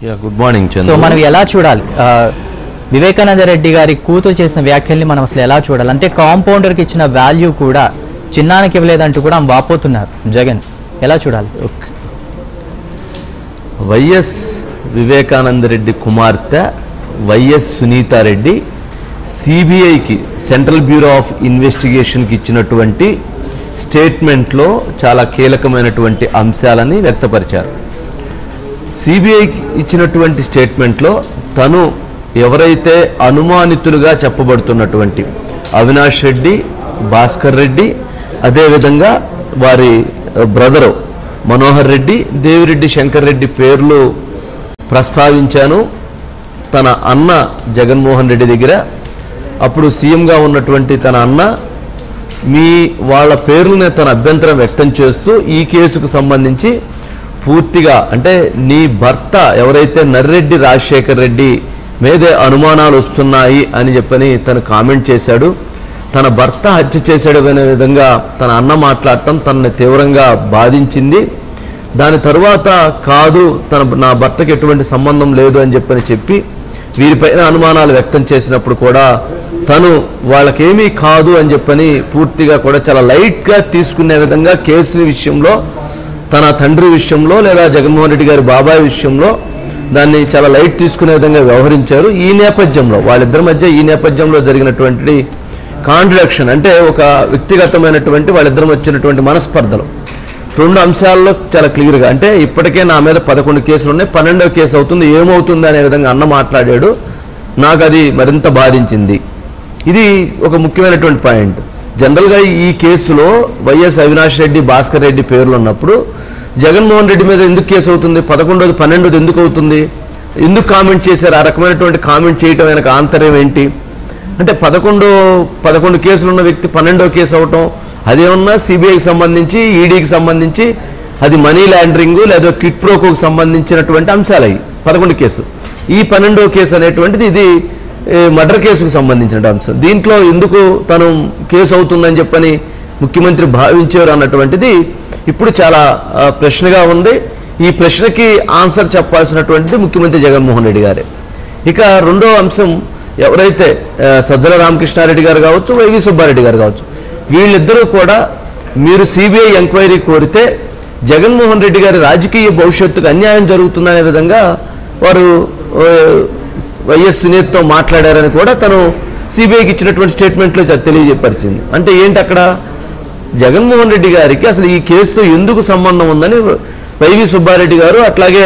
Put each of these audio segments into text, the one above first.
yeah good morning so Chandra మనం ఎలా చూడాలి ఆ, వివేకానంద రెడ్డి గారి కూతురు చేసిన వ్యాఖ్యల్ని మనం అసలు ఎలా చూడాలి అంటే కాంపౌండర్కి ఇచ్చిన వాల్యూ కూడా చిన్నానికి ఇవ్వలేదంటూ కూడా ఆమె వాపోతున్నారు జగన్ ఎలా చూడాలి వైఎస్ వివేకానంద రెడ్డి కుమార్తె వైఎస్ సునీతారెడ్డి సిబిఐకి సెంట్రల్ బ్యూరో ఆఫ్ ఇన్వెస్టిగేషన్కి ఇచ్చినటువంటి స్టేట్మెంట్లో చాలా కీలకమైనటువంటి అంశాలని వ్యక్తపరిచారు సిబిఐకి ఇచ్చినటువంటి స్టేట్మెంట్లో తను ఎవరైతే అనుమానితులుగా చెప్పబడుతున్నటువంటి అవినాష్ రెడ్డి భాస్కర్ రెడ్డి అదేవిధంగా వారి బ్రదరు మనోహర్ రెడ్డి దేవిరెడ్డి శంకర్ రెడ్డి పేర్లు ప్రస్తావించాను తన అన్న జగన్మోహన్ రెడ్డి దగ్గర అప్పుడు సీఎంగా ఉన్నటువంటి తన అన్న మీ వాళ్ళ పేర్లనే తన అభ్యంతరం వ్యక్తం చేస్తూ ఈ కేసుకు సంబంధించి పూర్తిగా అంటే నీ భర్త ఎవరైతే నర్రెడ్డి రాజశేఖర్ రెడ్డి మీదే అనుమానాలు వస్తున్నాయి అని చెప్పని తను కామెంట్ చేశాడు తన భర్త హత్య చేశాడు అనే విధంగా తన అన్న మాట్లాడటం తనని తీవ్రంగా బాధించింది దాని తరువాత కాదు తన నా భర్తకి ఎటువంటి సంబంధం లేదు అని చెప్పని చెప్పి వీరిపైన అనుమానాలు వ్యక్తం చేసినప్పుడు కూడా తను వాళ్ళకేమీ కాదు అని చెప్పని పూర్తిగా కూడా చాలా లైట్గా తీసుకునే విధంగా కేసు విషయంలో తన తండ్రి విషయంలో లేదా జగన్మోహన్ రెడ్డి గారి బాబాయ్ విషయంలో దాన్ని చాలా లైట్ తీసుకునే విధంగా వ్యవహరించారు ఈ నేపథ్యంలో వాళ్ళిద్దరి మధ్య ఈ నేపథ్యంలో జరిగినటువంటి కాంట్రడక్షన్ అంటే ఒక వ్యక్తిగతమైనటువంటి వాళ్ళిద్దరం వచ్చినటువంటి మనస్పర్ధలు రెండు అంశాల్లో చాలా క్లియర్గా అంటే ఇప్పటికే నా మీద పదకొండు కేసులు ఉన్నాయి పన్నెండవ కేసు అవుతుంది ఏమవుతుంది అనే విధంగా అన్న మాట్లాడాడు నాకు అది మరింత బాధించింది ఇది ఒక ముఖ్యమైనటువంటి పాయింట్ జనరల్గా ఈ కేసులో వైఎస్ అవినాష్ రెడ్డి భాస్కర్ రెడ్డి పేర్లు ఉన్నప్పుడు జగన్మోహన్ రెడ్డి మీద ఎందుకు కేసు అవుతుంది పదకొండోది పన్నెండోది ఎందుకు అవుతుంది ఎందుకు కామెంట్ చేశారు ఆ రకమైనటువంటి కామెంట్ చేయటం వెనక ఆంతర్యం ఏంటి అంటే పదకొండు పదకొండు కేసులు ఉన్న వ్యక్తి పన్నెండో కేసు అవటం అదేమన్నా సిబిఐకి సంబంధించి ఈడీకి సంబంధించి అది మనీ లాండరింగ్ లేదా కిట్ ప్రోకోకు సంబంధించినటువంటి అంశాలు అవి పదకొండు కేసు ఈ పన్నెండో కేసు అనేటువంటిది ఇది ఏ, మర్డర్ కేసుకు సంబంధించిన అంశం దీంట్లో ఎందుకు తను కేసు అవుతుందని చెప్పని ముఖ్యమంత్రి భావించారు అన్నటువంటిది ఇప్పుడు చాలా ఆ, ప్రశ్నగా ఉంది ఈ ప్రశ్నకి ఆన్సర్ చెప్పాల్సినటువంటిది ముఖ్యమంత్రి జగన్మోహన్ రెడ్డి గారే ఇక రెండో అంశం ఎవరైతే ఆ, సజ్జల రామకృష్ణారెడ్డి గారు కావచ్చు వైవి సుబ్బారెడ్డి గారు కావచ్చు వీళ్ళిద్దరూ కూడా మీరు సిబిఐ ఎంక్వైరీ కోరితే జగన్మోహన్ రెడ్డి గారి రాజకీయ భవిష్యత్తుకు అన్యాయం జరుగుతుందనే విధంగా వారు ఆ, వైఎస్ సునీత్తో మాట్లాడారని కూడా తను సిబిఐకి ఇచ్చినటువంటి స్టేట్మెంట్లో చ- తెలియజేపరిచింది అంటే ఏంటి అక్కడ జగన్మోహన్ రెడ్డి గారికి అసలు ఈ కేసుతో ఎందుకు సంబంధం ఉందని వైవి సుబ్బారెడ్డి గారు అట్లాగే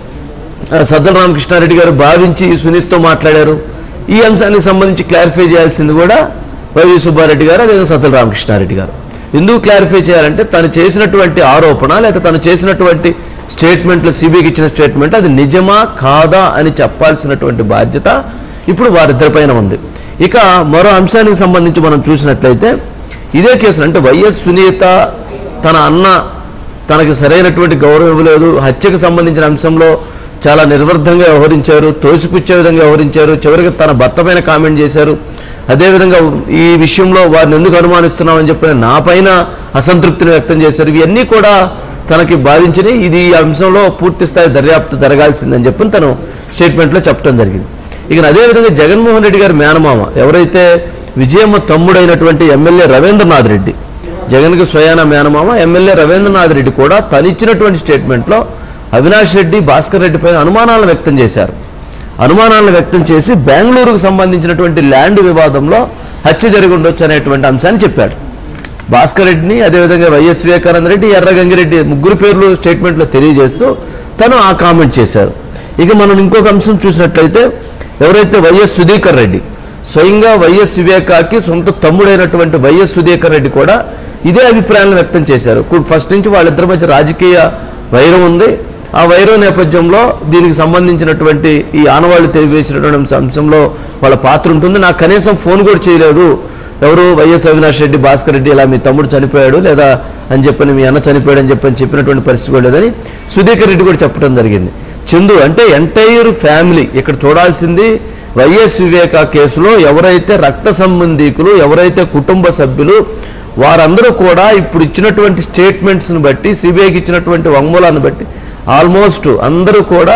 ఆ, సజ్జల రామకృష్ణారెడ్డి గారు భావించి సునీత్తో మాట్లాడారు ఈ అంశానికి సంబంధించి క్లారిఫై చేయాల్సింది కూడా వైవి సుబ్బారెడ్డి గారు అదేవిధంగా సజ్జల రామకృష్ణారెడ్డి గారు ఎందుకు క్లారిఫై చేయాలంటే తను చేసినటువంటి ఆరోపణ లేదా తను చేసినటువంటి స్టేట్మెంట్లో సిబిఐకి ఇచ్చిన స్టేట్మెంట్ అది నిజమా కాదా అని చెప్పాల్సినటువంటి బాధ్యత ఇప్పుడు వారిద్దరిపైన ఉంది ఇక మరో అంశానికి సంబంధించి మనం చూసినట్లయితే ఇదే కేసులు అంటే వైఎస్ సునీత తన అన్న తనకి సరైనటువంటి గౌరవం ఇవ్వలేదు హత్యకు సంబంధించిన అంశంలో చాలా నిర్వర్ధంగా వ్యవహరించారు తోసిపుచ్చే విధంగా వ్యవహరించారు చివరికి తన భర్త పైన కామెంట్ చేశారు అదేవిధంగా ఈ విషయంలో వారిని ఎందుకు అనుమానిస్తున్నామని చెప్పిన నా పైన అసంతృప్తిని వ్యక్తం చేశారు ఇవన్నీ కూడా తనకి బాధించినాయి ఇది ఈ అంశంలో పూర్తి స్థాయి దర్యాప్తు జరగాల్సిందని చెప్పి తను స్టేట్మెంట్లో చెప్పడం జరిగింది ఇక అదేవిధంగా జగన్మోహన్ రెడ్డి గారి మేనమామ ఎవరైతే విజయమ్మ తమ్ముడైనటువంటి ఎమ్మెల్యే రవీంద్రనాథ్ రెడ్డి జగన్కి స్వయాన మేనమామ ఎమ్మెల్యే రవీంద్రనాథ్ రెడ్డి కూడా తను ఇచ్చినటువంటి స్టేట్మెంట్లో అవినాష్ రెడ్డి భాస్కర్ రెడ్డి పైన అనుమానాలను వ్యక్తం చేశారు అనుమానాలను వ్యక్తం చేసి బెంగళూరుకు సంబంధించినటువంటి ల్యాండ్ వివాదంలో హత్య జరిగి ఉండొచ్చు అనేటువంటి అంశాన్ని చెప్పాడు భాస్కర్ రెడ్డిని అదేవిధంగా వైఎస్ వివేకానంద రెడ్డి ఎర్ర గంగిరెడ్డి ముగ్గురు పేర్లు స్టేట్మెంట్లో తెలియజేస్తూ తను ఆ కామెంట్ చేశారు ఇక మనం ఇంకొక అంశం చూసినట్లయితే ఎవరైతే వైఎస్ సుధీకర్ రెడ్డి స్వయంగా వైఎస్ వివేకాకి సొంత తమ్ముడైనటువంటి వైఎస్ సుధీకర్ రెడ్డి కూడా ఇదే అభిప్రాయాలను వ్యక్తం చేశారు కు- ఫస్ట్ నుంచి వాళ్ళిద్దరి మధ్య రాజకీయ వైరం ఉంది ఆ వైరం నేపథ్యంలో దీనికి సంబంధించినటువంటి ఈ ఆనవాళ్లు తెలియజేసినటువంటి అంశ- అంశంలో వాళ్ళ పాత్ర ఉంటుంది నాకు కనీసం ఫోన్ కూడా చేయలేదు ఎవరు వైఎస్ అవినాష్ రెడ్డి భాస్కర్ రెడ్డి ఇలా మీ తమ్ముడు చనిపోయాడు లేదా అని చెప్పని మీ అన్న చనిపోయాడు అని చెప్పని చెప్పినటువంటి పరిస్థితి కూడా లేదని సుధీకర్ రెడ్డి కూడా చెప్పడం జరిగింది చందు అంటే ఎంటైర్ ఫ్యామిలీ ఇక్కడ చూడాల్సింది వైఎస్ వివేక కేసులో ఎవరైతే రక్త సంబంధీకులు ఎవరైతే కుటుంబ సభ్యులు వారందరూ కూడా ఇప్పుడు ఇచ్చినటువంటి స్టేట్మెంట్స్ని బట్టి సిబిఐకి ఇచ్చినటువంటి వాంగ్మూలాన్ని బట్టి ఆల్మోస్ట్ అందరూ కూడా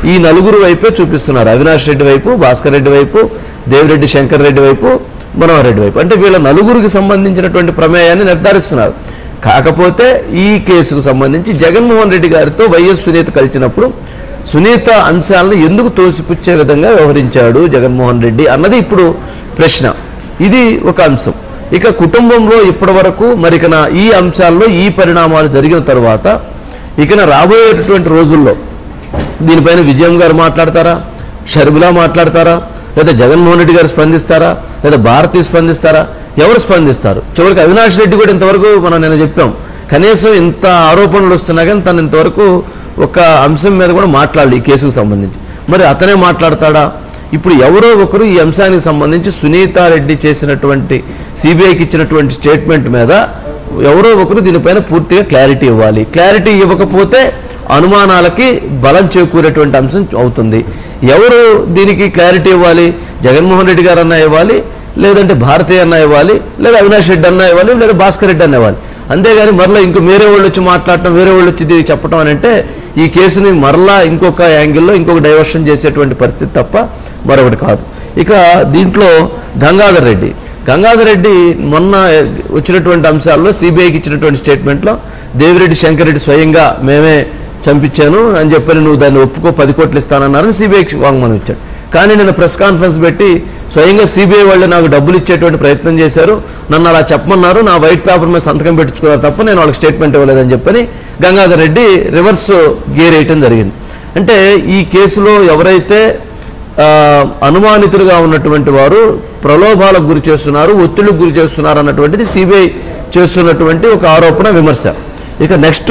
ఈ నలుగురు వైపే చూపిస్తున్నారు అవినాష్ రెడ్డి వైపు భాస్కర్ రెడ్డి వైపు దేవిరెడ్డి శంకర్ రెడ్డి వైపు మనోహర్ రెడ్డి వైపు అంటే వీళ్ళ నలుగురికి సంబంధించినటువంటి ప్రమేయాన్ని నిర్ధారిస్తున్నారు కాకపోతే ఈ కేసుకు సంబంధించి జగన్మోహన్ రెడ్డి గారితో వైఎస్ సునీత కలిసినప్పుడు సునీత అంశాలను ఎందుకు తోసిపుచ్చే విధంగా వ్యవహరించాడు జగన్మోహన్ రెడ్డి అన్నది ఇప్పుడు ప్రశ్న ఇది ఒక అంశం ఇక కుటుంబంలో ఇప్పటి వరకు మరికన ఈ అంశాల్లో ఈ పరిణామాలు జరిగిన తర్వాత ఇకన రాబోయేటటువంటి రోజుల్లో దీనిపైన విజయం గారు మాట్లాడతారా షర్మిలా మాట్లాడతారా లేదా జగన్మోహన్ రెడ్డి గారు స్పందిస్తారా లేదా భారతి స్పందిస్తారా ఎవరు స్పందిస్తారు చివరికి అవినాష్ రెడ్డి కూడా ఇంతవరకు మనం నేను చెప్పాం కనీసం ఇంత ఆరోపణలు వస్తున్నా కానీ తను ఇంతవరకు ఒక అంశం మీద కూడా మాట్లాడాలి ఈ కేసుకు సంబంధించి మరి అతనే మాట్లాడతాడా ఇప్పుడు ఎవరో ఒకరు ఈ అంశానికి సంబంధించి సునీతారెడ్డి చేసినటువంటి సిబిఐకి ఇచ్చినటువంటి స్టేట్మెంట్ మీద ఎవరో ఒకరు దీనిపైన పూర్తిగా క్లారిటీ ఇవ్వాలి క్లారిటీ ఇవ్వకపోతే అనుమానాలకి బలం చేకూరేటువంటి అంశం అవుతుంది ఎవరు దీనికి క్లారిటీ ఇవ్వాలి జగన్మోహన్ రెడ్డి గారు అన్నా ఇవ్వాలి లేదంటే భారతీయ అన్న ఇవ్వాలి లేదా అవినాష్ రెడ్డి అన్న ఇవ్వాలి లేదా భాస్కర్ రెడ్డి అన్న ఇవ్వాలి అంతేగాని మరలా ఇంకో వేరే వాళ్ళు వచ్చి మాట్లాడటం వేరే వాళ్ళు వచ్చి ఇది చెప్పడం అని అంటే ఈ కేసుని మరలా ఇంకొక యాంగిల్లో ఇంకొక డైవర్షన్ చేసేటువంటి పరిస్థితి తప్ప మరొకటి కాదు ఇక దీంట్లో గంగాధర్ రెడ్డి గంగాధర్ రెడ్డి మొన్న వచ్చినటువంటి అంశాల్లో సిబిఐకి ఇచ్చినటువంటి స్టేట్మెంట్లో దేవిరెడ్డి శంకర్ రెడ్డి స్వయంగా మేమే చంపించాను అని చెప్పని నువ్వు దాన్ని ఒప్పుకో పది కోట్లు ఇస్తానన్నారని సిబిఐకి వాంగ్మూలం ఇచ్చాడు కానీ నేను ప్రెస్ కాన్ఫరెన్స్ పెట్టి స్వయంగా సిబిఐ వాళ్ళు నాకు డబ్బులు ఇచ్చేటువంటి ప్రయత్నం చేశారు నన్ను అలా చెప్పమన్నారు నా వైట్ పేపర్ మీద సంతకం పెట్టించుకున్నారు తప్ప నేను వాళ్ళకి స్టేట్మెంట్ ఇవ్వలేదని చెప్పని గంగాధర్ రెడ్డి రివర్స్ గేర్ వేయటం జరిగింది అంటే ఈ కేసులో ఎవరైతే ఆ, అనుమానితులుగా ఉన్నటువంటి వారు ప్రలోభాలకు గురి చేస్తున్నారు ఒత్తిడికి గురి చేస్తున్నారు అన్నటువంటిది సిబిఐ చేస్తున్నటువంటి ఒక ఆరోపణ విమర్శ ఇక నెక్స్ట్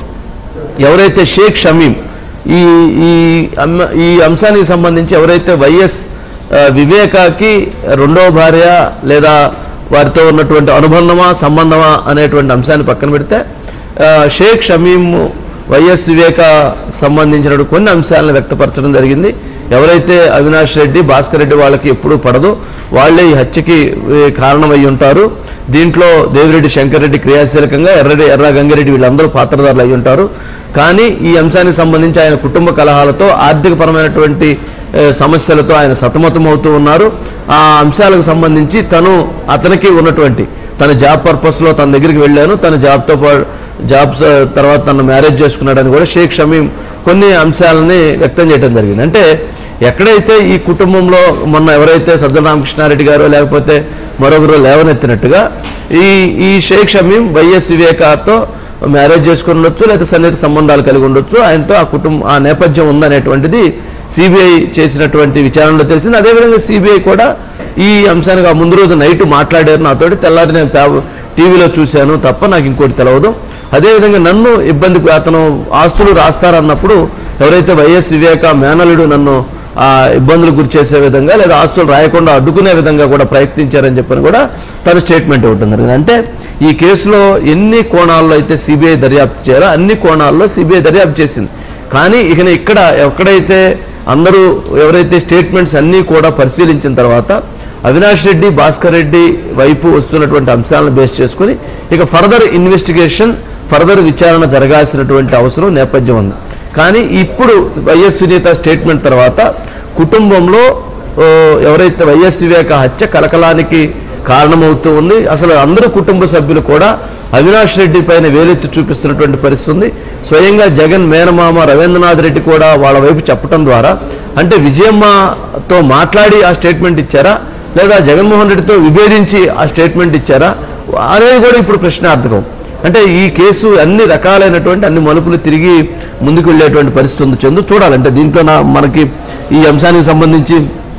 ఎవరైతే షేక్ షమీం ఈ ఈ అమ్మ- ఈ అంశానికి సంబంధించి ఎవరైతే వైఎస్ ఆ, వివేకాకి రెండో భార్య లేదా వారితో ఉన్నటువంటి అనుబంధమా సంబంధమా అనేటువంటి అంశాన్ని పక్కన పెడితే ఆ, షేక్ షమీం వైఎస్ వివేక సంబంధించిన కొన్ని అంశాలను వ్యక్తపరచడం జరిగింది ఎవరైతే అవినాష్ రెడ్డి భాస్కర్ రెడ్డి వాళ్ళకి ఎప్పుడూ పడదో వాళ్ళే ఈ హత్యకి ఏ, కారణమై ఉంటారు దీంట్లో దేవిరెడ్డి శంకర్ రెడ్డి క్రియాశీలకంగా ఎర్రరెడ్డి ఎర్ర గంగిరెడ్డి వీళ్ళందరూ పాత్రదారులు అయి ఉంటారు కానీ ఈ అంశానికి సంబంధించి ఆయన కుటుంబ కలహాలతో ఆర్థికపరమైనటువంటి ఏ, సమస్యలతో ఆయన సతమతమవుతూ ఉన్నారు ఆ అంశాలకు సంబంధించి తను అతనికి ఉన్నటువంటి తన జాబ్ పర్పస్లో తన దగ్గరికి వెళ్ళాను తన జాబ్తో పాటు జాబ్స్ ఆ, తర్వాత తను మ్యారేజ్ చేసుకున్నాడని కూడా షేక్ షమీం కొన్ని అంశాలని వ్యక్తం చేయడం జరిగింది అంటే ఎక్కడైతే ఈ కుటుంబంలో మొన్న ఎవరైతే సజ్జల రామకృష్ణారెడ్డి గారు లేకపోతే మరొకరు లేవనెత్తినట్టుగా ఈ ఈ షేక్ షమీం వైఎస్ వివేకాతో మ్యారేజ్ చేసుకుని ఉండొచ్చు లేదా సన్నిహిత సంబంధాలు కలిగి ఉండొచ్చు ఆయనతో ఆ కుటుంబం ఆ నేపథ్యం ఉందనేటువంటిది సిబిఐ చేసినటువంటి విచారణలో తెలిసింది అదేవిధంగా సిబిఐ కూడా ఈ అంశానికి ఆ ముందు రోజు నైట్ మాట్లాడారు నాతోటి తెల్లారి నేను పే- టీవీలో చూశాను తప్ప నాకు ఇంకోటి తెలియదు అదేవిధంగా నన్ను ఇబ్బంది అతను ఆస్తులు రాస్తారన్నప్పుడు ఎవరైతే వైఎస్ వివేక మేనలుడు నన్ను ఆ ఇబ్బందులు గురి చేసే విధంగా లేదా ఆస్తులు రాయకుండా అడ్డుకునే విధంగా కూడా ప్రయత్నించారని చెప్పని కూడా తన స్టేట్మెంట్ ఇవ్వడం జరిగింది అంటే ఈ కేసులో ఎన్ని కోణాల్లో అయితే సిబిఐ దర్యాప్తు చేయాలో అన్ని కోణాల్లో సిబిఐ దర్యాప్తు చేసింది కానీ ఇక ఇక్కడ ఎక్కడైతే అందరూ ఎవరైతే స్టేట్మెంట్స్ అన్నీ కూడా పరిశీలించిన తర్వాత అవినాష్ రెడ్డి భాస్కర్ రెడ్డి వైపు వస్తున్నటువంటి అంశాలను బేస్ చేసుకుని ఇక ఫర్దర్ ఇన్వెస్టిగేషన్ ఫర్దర్ విచారణ జరగాల్సినటువంటి అవసరం నేపథ్యం ఉంది కానీ ఇప్పుడు వైఎస్ సునీత స్టేట్మెంట్ తర్వాత కుటుంబంలో ఓ, ఎవరైతే వైఎస్ వివేక హత్య కలకలానికి కారణమవుతూ ఉంది అసలు అందరూ కుటుంబ సభ్యులు కూడా అవినాష్ రెడ్డి పైన వేలెత్తి చూపిస్తున్నటువంటి పరిస్థితి ఉంది స్వయంగా జగన్ మేనమామ రవీంద్రనాథ్ రెడ్డి కూడా వాళ్ళ వైపు చెప్పడం ద్వారా అంటే విజయమ్మతో మాట్లాడి ఆ స్టేట్మెంట్ ఇచ్చారా లేదా జగన్మోహన్ రెడ్డితో విభేదించి ఆ స్టేట్మెంట్ ఇచ్చారా అనేది కూడా ఇప్పుడు ప్రశ్నార్థకం అంటే ఈ కేసు అన్ని రకాలైనటువంటి అన్ని మలుపులు తిరిగి ముందుకు వెళ్ళేటువంటి పరిస్థితి ఉంది చందు చూడాలంటే దీంట్లో నా మనకి ఈ అంశానికి సంబంధించి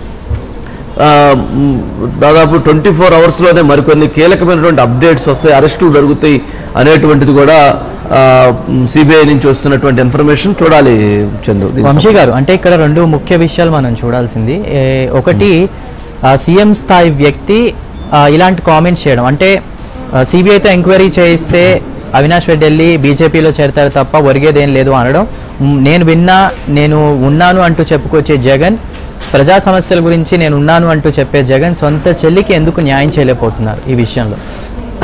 ఆ, మ్, దాదాపు ట్వంటీ ఫోర్ అవర్స్లోనే మరికొన్ని కీలకమైనటువంటి అప్డేట్స్ వస్తాయి అరెస్టులు జరుగుతాయి అనేటువంటిది కూడా సిబిఐ నుంచి వస్తున్నటువంటి ఇన్ఫర్మేషన్ చూడాలి చందు దీనికి వంశీ గారు అంటే ఇక్కడ రెండు ముఖ్య విషయాలు మనం చూడాల్సింది ఏ, ఒకటి ఆ, సీఎం స్థాయి వ్యక్తి ఆ, ఇలాంటి కామెంట్స్ చేయడం అంటే సిబిఐతో ఎంక్వైరీ చేయిస్తే అవినాష్ రెడ్డి వెళ్ళి బీజేపీలో చేరతారు తప్ప ఒరిగేదేం లేదు అనడం మ్, నేను విన్నా నేను ఉన్నాను అంటూ చెప్పుకొచ్చే జగన్ ప్రజా సమస్యల గురించి నేను ఉన్నాను అంటూ చెప్పే జగన్ సొంత చెల్లికి ఎందుకు న్యాయం చేయలేకపోతున్నారు ఈ విషయంలో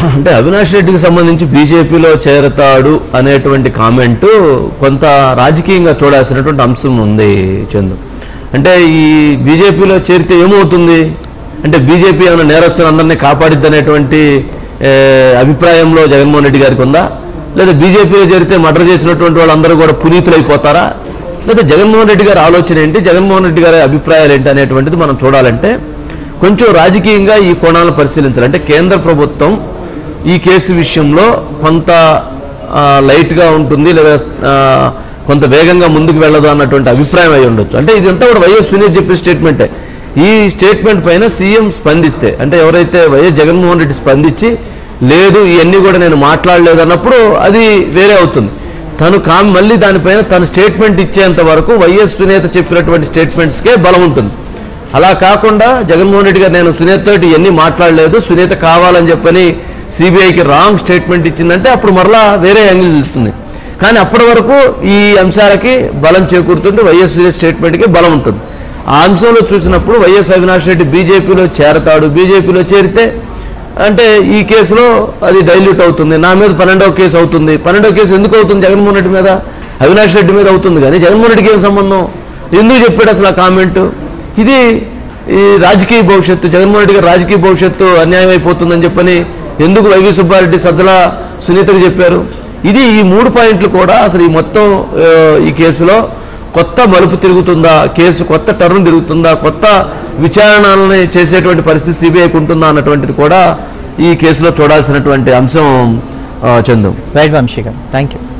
అంటే అవినాష్ రెడ్డికి సంబంధించి బీజేపీలో చేరతాడు అనేటువంటి కామెంట్ కొంత రాజకీయంగా చూడాల్సినటువంటి అంశం ఉంది చందు అంటే ఈ బీజేపీలో చేరితే ఏమవుతుంది అంటే బీజేపీ ఏమైనా నేరస్తులు అందరినీ కాపాడిద్ది అనేటువంటి ఏ, అభిప్రాయంలో జగన్మోహన్ రెడ్డి గారికి ఉందా లేదా బీజేపీలో చేరితే మర్డర్ చేసినటువంటి వాళ్ళందరూ కూడా పునీతులైపోతారా లేదా జగన్మోహన్ రెడ్డి గారి ఆలోచన ఏంటి జగన్మోహన్ రెడ్డి గారి అభిప్రాయాలు ఏంటి అనేటువంటిది మనం చూడాలంటే కొంచెం రాజకీయంగా ఈ కోణాలను పరిశీలించాలి అంటే కేంద్ర ప్రభుత్వం ఈ కేసు విషయంలో కొంత ఆ, లైట్గా ఉంటుంది లేదా ఆ, కొంత వేగంగా ముందుకు వెళ్ళదు అన్నటువంటి అభిప్రాయం అయి ఉండొచ్చు అంటే ఇదంతా కూడా వైఎస్ సునీల్ చెప్పిన స్టేట్మెంటే ఈ స్టేట్మెంట్ పైన సీఎం స్పందిస్తే అంటే ఎవరైతే వైఎస్ జగన్మోహన్ రెడ్డి స్పందించి లేదు ఇవన్నీ కూడా నేను మాట్లాడలేదు అన్నప్పుడు అది వేరే అవుతుంది తను కా మళ్ళీ దానిపైన తన స్టేట్మెంట్ ఇచ్చేంత వరకు వైఎస్ సునేత చెప్పినటువంటి స్టేట్మెంట్స్కే బలం ఉంటుంది అలా కాకుండా జగన్మోహన్ రెడ్డి గారు నేను సునీత తోటి ఇవన్నీ మాట్లాడలేదు సునీత కావాలని చెప్పని సిబిఐకి రాంగ్ స్టేట్మెంట్ ఇచ్చిందంటే అప్పుడు మరలా వేరే యాంగిల్ వెళ్తుంది కానీ అప్పటి వరకు ఈ అంశాలకి బలం చేకూరుతుంటే వైఎస్ సునీత స్టేట్మెంట్కి బలం ఉంటుంది ఆ అంశంలో చూసినప్పుడు వైఎస్ అవినాష్ రెడ్డి బీజేపీలో చేరతాడు బీజేపీలో చేరితే అంటే ఈ కేసులో అది డైల్యూట్ అవుతుంది నా మీద పన్నెండవ కేసు అవుతుంది పన్నెండవ కేసు ఎందుకు అవుతుంది జగన్మోహన్ రెడ్డి మీద అవినాష్ రెడ్డి మీద అవుతుంది కానీ జగన్మోహన్ రెడ్డికి ఏం సంబంధం ఎందుకు చెప్పాడు అసలు ఆ కామెంట్ ఇది ఈ రాజకీయ భవిష్యత్తు జగన్మోహన్ రెడ్డి గారి రాజకీయ భవిష్యత్తు అన్యాయం అయిపోతుందని చెప్పని ఎందుకు వైవి సుబ్బారెడ్డి సజ్జల సునీతకు చెప్పారు ఇది ఈ మూడు పాయింట్లు కూడా అసలు ఈ మొత్తం ఆ, ఈ కేసులో కొత్త మలుపు తిరుగుతుందా కేసు కొత్త టర్న్ తిరుగుతుందా కొత్త విచారణలని చేసేటువంటి పరిస్థితి సిబిఐకి ఉంటుందా అన్నటువంటిది కూడా ఈ కేసులో చూడాల్సినటువంటి అంశం ఆ, చందు రైట్ వంశీ గారు థ్యాంక్ యూ